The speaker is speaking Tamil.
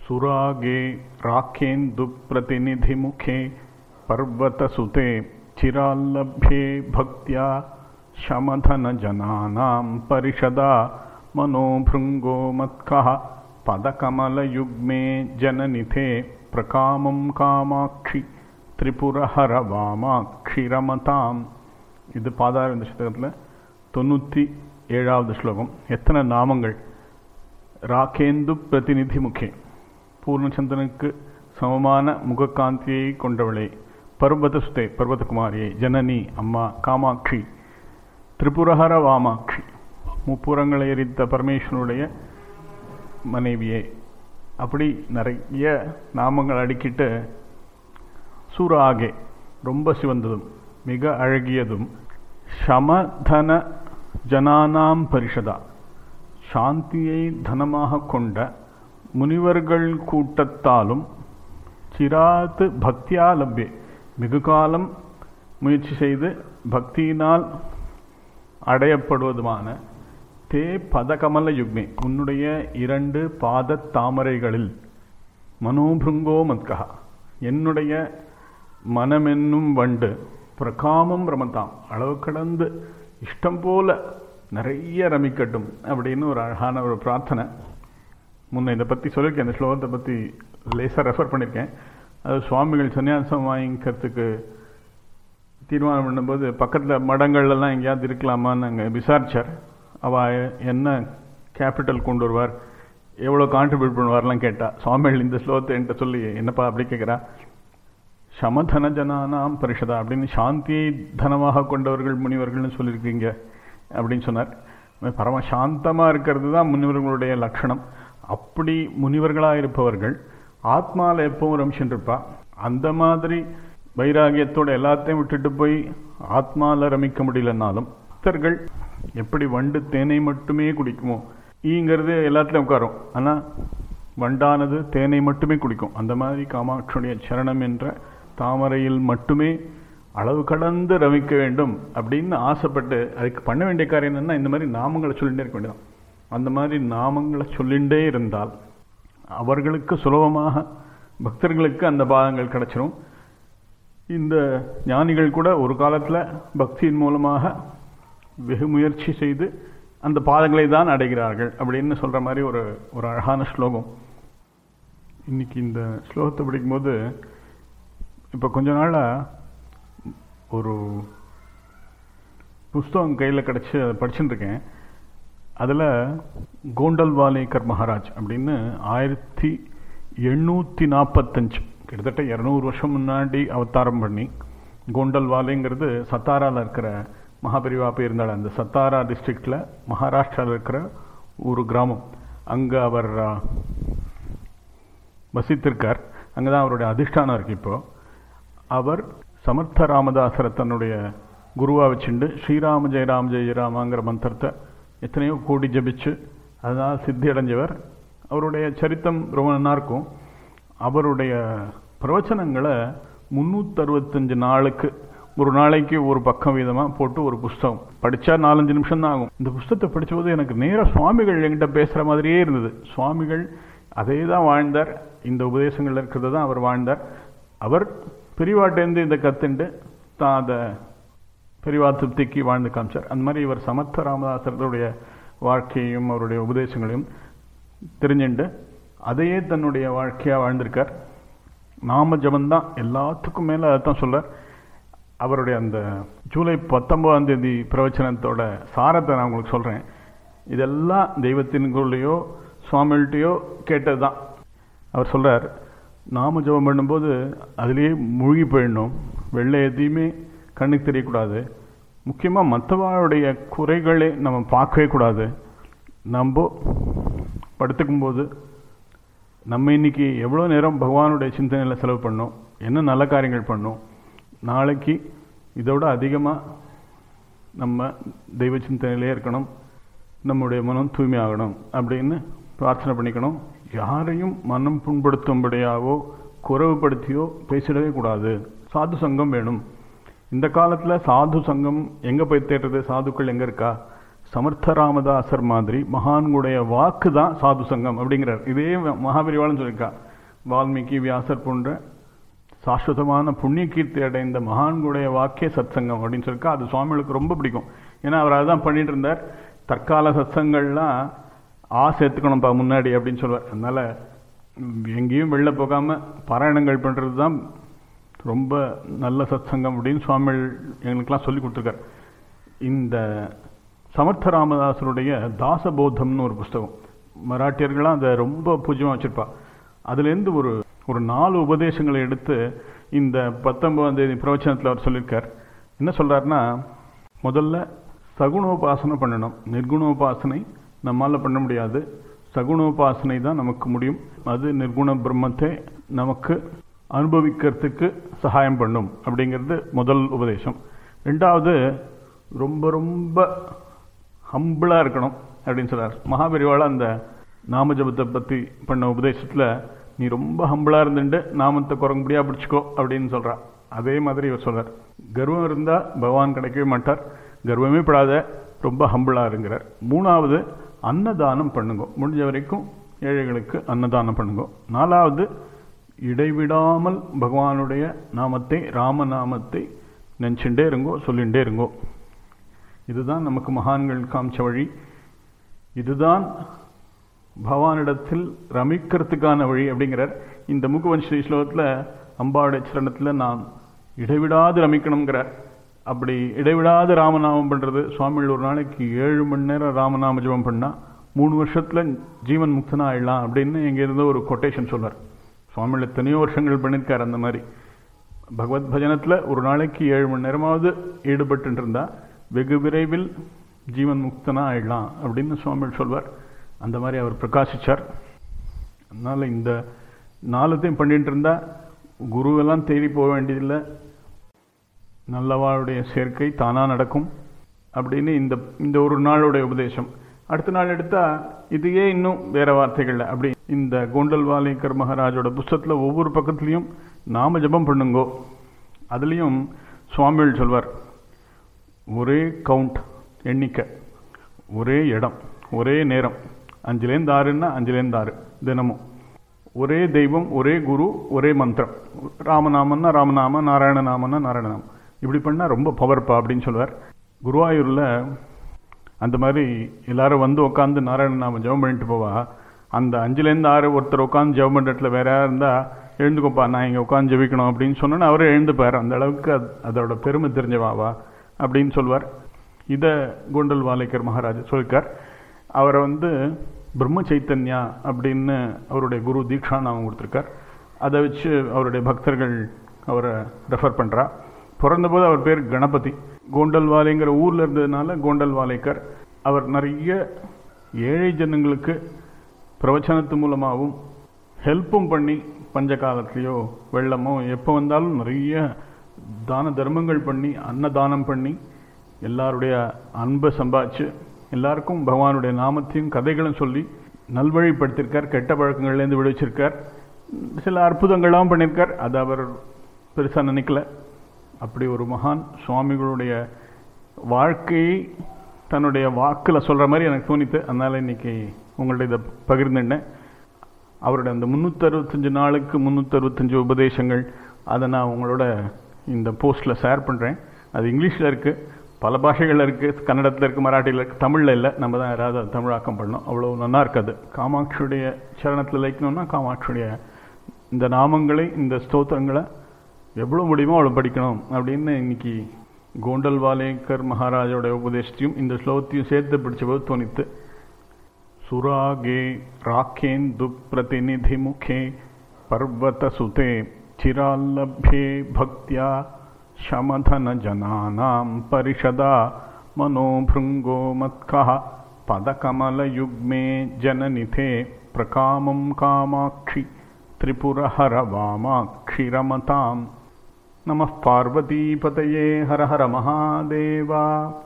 सुरागे राखेन्दुप्रतिनिधिमुखे पर्वतसुते चिराल्लभ्ये भक्त्या शमधनजनानां परिषदा मनोभृङ्गो मत्कः पदकमलयुग्मे जननिथे प्रकामं कामाक्षि திரிபுரஹர வாமாட்சி ரமதாம் இது பாதாரந்த சதகத்தில் தொண்ணூற்றி ஏழாவது ஸ்லோகம் எத்தனை நாமங்கள் ராகேந்து பிரதிநிதி முகே பூர்ணச்சந்திரனுக்கு சமமான முகக்காந்தியை கொண்டவளே பர்வத சுதே பர்வதகுமாரியே ஜனனி அம்மா காமாட்சி திரிபுரஹர வாமாட்சி முப்புறங்களை எரித்த பரமேஸ்வரனுடைய மனைவியே அப்படி நிறைய நாமங்கள் அடுக்கிட்டு சூராகே ரொம்ப சிவந்ததும் மிக அழகியதும் சமதன ஜனானாம் பரிஷதா சாந்தியை தனமாக கொண்ட முனிவர்கள் கூட்டத்தாலும் சிராத்து பக்தியா லப்யே மிகு காலம் முயற்சி செய்து பக்தியினால் அடையப்படுவதுமான தே பதகமல யுக்மே உன்னுடைய இரண்டு பாத தாமரைகளில் மனோபிருங்கோ மத்கா என்னுடைய மனமென்னும் வண்டு பிரகாமம் ரமத்தாம் அளவு கடந்து இஷ்டம் போல நிறைய ரமிக்கட்டும் அப்படின்னு ஒரு அழகான ஒரு பிரார்த்தனை முன்ன இதை பற்றி சொல்லியிருக்கேன் இந்த ஸ்லோகத்தை பற்றி லேசாக ரெஃபர் பண்ணியிருக்கேன் அது சுவாமிகள் சன்னியாசம் வாங்கிக்கிறதுக்கு தீர்மானம் பண்ணும்போது பக்கத்தில் மடங்கள்லாம் எங்கேயாவது இருக்கலாமான்னு அங்கே விசாரிச்சார் அவள் என்ன கேபிட்டல் கொண்டு வருவார் எவ்வளோ கான்ட்ரிபியூட் பண்ணுவார்லாம் கேட்டா சுவாமிகள் இந்த ஸ்லோகத்தை என்கிட்ட சொல்லி என்னப்பா அப்படி கேட்குறா சமதன ஜனானாம் பரிஷதா அப்படின்னு சாந்தியை தனமாக கொண்டவர்கள் முனிவர்கள்னு சொல்லியிருக்கீங்க அப்படின்னு சொன்னார் பரம சாந்தமாக இருக்கிறது தான் முனிவர்களுடைய லட்சணம் அப்படி முனிவர்களாக இருப்பவர்கள் ஆத்மாவில் எப்பவும் ரமிச்சுருப்பா அந்த மாதிரி வைராகியத்தோட எல்லாத்தையும் விட்டுட்டு போய் ஆத்மாவில் ரமிக்க முடியலன்னாலும் பக்தர்கள் எப்படி வண்டு தேனை மட்டுமே குடிக்குமோ ஈங்கிறது எல்லாத்துலேயும் உட்காரும் ஆனால் வண்டானது தேனை மட்டுமே குடிக்கும் அந்த மாதிரி காமாட்சியுடைய சரணம் என்ற தாமரையில் மட்டுமே அளவு கடந்து ரமிக்க வேண்டும் அப்படின்னு ஆசைப்பட்டு அதுக்கு பண்ண வேண்டிய காரியம் என்னன்னா இந்த மாதிரி நாமங்களை சொல்லிகிட்டே இருக்க வேண்டியதான் அந்த மாதிரி நாமங்களை சொல்லிகிட்டே இருந்தால் அவர்களுக்கு சுலபமாக பக்தர்களுக்கு அந்த பாதங்கள் கிடைச்சிரும் இந்த ஞானிகள் கூட ஒரு காலத்தில் பக்தியின் மூலமாக வெகு முயற்சி செய்து அந்த பாதங்களை தான் அடைகிறார்கள் அப்படின்னு சொல்கிற மாதிரி ஒரு ஒரு அழகான ஸ்லோகம் இன்னைக்கு இந்த ஸ்லோகத்தை படிக்கும்போது இப்போ கொஞ்ச நாளாக ஒரு புஸ்தகம் கையில் கிடச்சி அதை படிச்சுட்டு இருக்கேன் அதில் கோண்டல் வாலேக்கர் மகாராஜ் அப்படின்னு ஆயிரத்தி எண்ணூற்றி நாற்பத்தஞ்சு கிட்டத்தட்ட இரநூறு வருஷம் முன்னாடி அவதாரம் பண்ணி கோண்டல் வாலேங்கிறது சத்தாராவில் இருக்கிற மகாபெரிவா போயிருந்தாள் அந்த சத்தாரா டிஸ்ட்ரிக்டில் மகாராஷ்டிராவில் இருக்கிற ஒரு கிராமம் அங்கே அவர் வசித்திருக்கார் அங்கே தான் அவருடைய அதிஷ்டானம் இருக்குது இப்போது அவர் சமர்த்த ராமதாசரை தன்னுடைய குருவாக வச்சுண்டு ஸ்ரீராம ஜெயராம் ஜெயராமாங்கிற மந்திரத்தை எத்தனையோ கோடி ஜபிச்சு அதனால் சித்தி அடைஞ்சவர் அவருடைய சரித்தம் ரொம்ப நல்லா இருக்கும் அவருடைய பிரவச்சனங்களை முந்நூற்றறுபத்தஞ்சு நாளுக்கு ஒரு நாளைக்கு ஒரு பக்கம் வீதமாக போட்டு ஒரு புஸ்தகம் படித்தா நாலஞ்சு நிமிஷம் தான் ஆகும் இந்த புஸ்தகத்தை படித்தபோது எனக்கு நேராக சுவாமிகள் என்கிட்ட பேசுகிற மாதிரியே இருந்தது சுவாமிகள் அதே தான் வாழ்ந்தார் இந்த உபதேசங்கள் இருக்கிறது தான் அவர் வாழ்ந்தார் அவர் பெரியவாட்டேருந்து இதை கற்றுண்டு தான் அதை பெரியவா திருப்திக்கு வாழ்ந்து காமிச்சார் அந்த மாதிரி இவர் சமர்த்த ராமதாசருடைய வாழ்க்கையையும் அவருடைய உபதேசங்களையும் தெரிஞ்சுண்டு அதையே தன்னுடைய வாழ்க்கையாக வாழ்ந்திருக்கார் நாம ஜபந்தான் எல்லாத்துக்கும் மேலே அதைத்தான் சொல்கிறார் அவருடைய அந்த ஜூலை பத்தொன்பதாம் தேதி பிரவச்சனத்தோட சாரத்தை நான் உங்களுக்கு சொல்கிறேன் இதெல்லாம் தெய்வத்தின்குள்ளேயோ சுவாமிகிட்டையோ கேட்டது தான் அவர் சொல்கிறார் நாம ஜபம் பண்ணும்போது அதிலேயே மூழ்கி போயிடணும் வெள்ளை எதையுமே கண்ணுக்கு தெரியக்கூடாது முக்கியமாக மற்றவாளுடைய குறைகளை நம்ம பார்க்கவே கூடாது நம்ம படுத்துக்கும்போது நம்ம இன்னைக்கு எவ்வளோ நேரம் பகவானுடைய சிந்தனையில் செலவு பண்ணோம் என்ன நல்ல காரியங்கள் பண்ணோம் நாளைக்கு இதோட அதிகமாக நம்ம தெய்வ சிந்தனையிலே இருக்கணும் நம்முடைய மனம் தூய்மையாகணும் அப்படின்னு பிரார்த்தனை பண்ணிக்கணும் யாரையும் மனம் புண்படுத்தும்படியாவோ குறைவுபடுத்தியோ பேசிடவே கூடாது சாது சங்கம் வேணும் இந்த காலத்தில் சாது சங்கம் எங்கே போய் தேடுறது சாதுக்கள் எங்கே இருக்கா சமர்த்த ராமதாசர் மாதிரி மகான்களுடைய வாக்கு தான் சாது சங்கம் அப்படிங்கிறார் இதே மகாபரிவாளன் சொல்லியிருக்கா வால்மீகி வியாசர் போன்ற சாஸ்வதமான புண்ணிய கீர்த்தி அடைந்த மகான்களுடைய வாக்கே சத்சங்கம் அப்படின்னு சொல்லியிருக்கா அது சுவாமிகளுக்கு ரொம்ப பிடிக்கும் ஏன்னா அவர் அதான் பண்ணிட்டு இருந்தார் தற்கால சத்சங்கள்லாம் ஆ சேர்த்துக்கணும்ப்பா முன்னாடி அப்படின்னு சொல்லுவார் அதனால எங்கேயும் வெளில போகாமல் பாராயணங்கள் பண்ணுறது தான் ரொம்ப நல்ல சத்சங்கம் அப்படின்னு சுவாமிகள் எங்களுக்கெல்லாம் சொல்லி கொடுத்துருக்கார் இந்த சமர்த்த ராமதாசருடைய தாசபோதம்னு ஒரு புஸ்தகம் மராட்டியர்கள்லாம் அதை ரொம்ப பூஜ்யமாக வச்சுருப்பா அதுலேருந்து ஒரு ஒரு நாலு உபதேசங்களை எடுத்து இந்த பத்தொன்பதாம் தேதி பிரவச்சனத்தில் அவர் சொல்லியிருக்கார் என்ன சொல்கிறாருன்னா முதல்ல சகுணோபாசனை பண்ணணும் நிர்குணோபாசனை நம்மால் பண்ண முடியாது சகுணோபாசனை தான் நமக்கு முடியும் அது நிர்குண பிரம்மத்தை நமக்கு அனுபவிக்கிறதுக்கு சகாயம் பண்ணும் அப்படிங்கிறது முதல் உபதேசம் ரெண்டாவது ரொம்ப ரொம்ப ஹம்பிளாக இருக்கணும் அப்படின்னு சொல்கிறார் மகாபெரிவாள் அந்த நாம ஜபத்தை பற்றி பண்ண உபதேசத்தில் நீ ரொம்ப ஹம்பிளாக இருந்துட்டு நாமத்தை குரங்குபடியாக பிடிச்சிக்கோ அப்படின்னு சொல்கிறா அதே மாதிரி இவர் சொல்கிறார் கர்வம் இருந்தால் பகவான் கிடைக்கவே மாட்டார் கர்வமே படாத ரொம்ப ஹம்பிளாக இருங்கிறார் மூணாவது அன்னதானம் பண்ணுங்க முடிஞ்ச வரைக்கும் ஏழைகளுக்கு அன்னதானம் பண்ணுங்க நாலாவது இடைவிடாமல் பகவானுடைய நாமத்தை ராமநாமத்தை நினச்சிண்டே இருங்கோ சொல்லிகிட்டே இருங்கோ இதுதான் நமக்கு மகான்கள் காமிச்ச வழி இதுதான் பகவானிடத்தில் ரமிக்கிறதுக்கான வழி அப்படிங்கிறார் இந்த முகவன்ஸ்ரீ ஸ்லோகத்தில் அம்பாவுடைய சரணத்தில் நான் இடைவிடாது ரமிக்கணுங்கிறார் அப்படி இடைவிடாது ராமநாமம் பண்ணுறது சுவாமிகள் ஒரு நாளைக்கு ஏழு மணி நேரம் ராமநாம ஜபம் பண்ணால் மூணு வருஷத்தில் ஜீவன் முக்தனா ஆயிடலாம் அப்படின்னு எங்கேருந்தோ ஒரு கொட்டேஷன் சொல்வார் சுவாமிகள் எத்தனையோ வருஷங்கள் பண்ணியிருக்கார் அந்த மாதிரி பகவத் பஜனத்தில் ஒரு நாளைக்கு ஏழு மணி நேரமாவது ஈடுபட்டு இருந்தா வெகு விரைவில் ஜீவன் முக்தனா ஆயிடலாம் அப்படின்னு சுவாமிகள் சொல்வார் அந்த மாதிரி அவர் பிரகாசிச்சார் அதனால் இந்த நாலுத்தையும் பண்ணிட்டு இருந்தா குருவெல்லாம் தேடி போக வேண்டியதில்லை நல்லவாளுடைய சேர்க்கை தானாக நடக்கும் அப்படின்னு இந்த இந்த ஒரு நாளுடைய உபதேசம் அடுத்த நாள் எடுத்தால் இதையே இன்னும் வேற வார்த்தைகள்ல அப்படி இந்த கோண்டல் வாலிகர் மகாராஜோட புஸ்தகத்தில் ஒவ்வொரு பக்கத்துலேயும் நாம ஜபம் பண்ணுங்கோ அதுலேயும் சுவாமிகள் சொல்வார் ஒரே கவுண்ட் எண்ணிக்கை ஒரே இடம் ஒரே நேரம் அஞ்சுலேருந்து ஆறுன்னா அஞ்சுலேருந்து ஆறு தினமும் ஒரே தெய்வம் ஒரே குரு ஒரே மந்திரம் ராமநாமன்னா ராமநாம நாராயணநாமன்னா நாராயணநாமம் இப்படி பண்ணால் ரொம்ப பவர்ப்பா அப்படின்னு சொல்லுவார் குருவாயூரில் அந்த மாதிரி எல்லாரும் வந்து உட்காந்து நாராயணநாம ஜெபம் பண்ணிட்டு போவா அந்த அஞ்சுலேருந்து ஆறு ஒருத்தர் உட்காந்து ஜெபம் பண்ணுறதுல வேற யாராக இருந்தால் எழுந்துக்கோப்பா நான் இங்கே உட்காந்து ஜெபிக்கணும் அப்படின்னு சொன்னோன்னா அவரே எழுந்துப்பார் அந்த அளவுக்கு அது அதோட பெருமை தெரிஞ்சவாவா அப்படின்னு சொல்லுவார் இதை கோண்டல் வாலைக்கர் மகாராஜ் சொல்லியிருக்கார் அவரை வந்து பிரம்ம சைத்தன்யா அப்படின்னு அவருடைய குரு தீக்ஷா நாமம் கொடுத்துருக்கார் அதை வச்சு அவருடைய பக்தர்கள் அவரை ரெஃபர் பண்ணுறா பிறந்தபோது அவர் பேர் கணபதி கோண்டல்வாலைங்கிற ஊரில் இருந்ததுனால கோண்டல்வாலைக்கர் அவர் நிறைய ஏழை ஜனங்களுக்கு பிரவச்சனத்து மூலமாகவும் ஹெல்ப்பும் பண்ணி பஞ்ச காலத்துலேயோ வெள்ளமோ எப்போ வந்தாலும் நிறைய தான தர்மங்கள் பண்ணி அன்னதானம் பண்ணி எல்லாருடைய அன்பை சம்பாதிச்சு எல்லாருக்கும் பகவானுடைய நாமத்தையும் கதைகளும் சொல்லி நல்வழிப்படுத்தியிருக்கார் கெட்ட பழக்கங்கள்லேருந்து விடுவிச்சிருக்கார் சில அற்புதங்களாகவும் பண்ணியிருக்கார் அதை அவர் பெருசாக நினைக்கல அப்படி ஒரு மகான் சுவாமிகளுடைய வாழ்க்கையை தன்னுடைய வாக்கில் சொல்கிற மாதிரி எனக்கு தோணித்து அதனால் இன்னைக்கு உங்கள்ட்ட இதை பகிர்ந்துட்டேன் அவருடைய அந்த முந்நூற்றறுபத்தஞ்சு நாளுக்கு முந்நூற்றறுபத்தஞ்சு உபதேசங்கள் அதை நான் உங்களோட இந்த போஸ்ட்டில் ஷேர் பண்ணுறேன் அது இங்கிலீஷில் இருக்குது பல பாஷைகளில் இருக்குது கன்னடத்தில் இருக்குது மராட்டியில் இருக்குது தமிழில் இல்லை நம்ம தான் யாராவது அதை தமிழாக்கம் பண்ணோம் அவ்வளோ நல்லா இருக்காது காமாட்சியுடைய சரணத்தில் லைக்கணும்னா காமாட்சியுடைய இந்த நாமங்களை இந்த ஸ்தோத்திரங்களை எவ்வளோ முடியுமோ அவ்வளோ படிக்கணும் அப்படின்னு இன்னைக்கு கோண்டல் வாலேக்கர் மகாராஜோட உபதேசத்தையும் இந்த ஸ்லோகத்தையும் சேர்த்து பிடிச்சபோது தோணித்து சுராகே ராக்கேந்து பிரதிநிதி முகே பர்வத சுதே चिराल्लभ्ये भक्त्या शमधनजनानां परिषदा मनोभृङ्गो मत्कः पदकमलयुग्मे जननिथे प्रकामं कामाक्षि त्रिपुरहर वामाक्षिरमतां नमः पार्वतीपतये हर हर महादेवा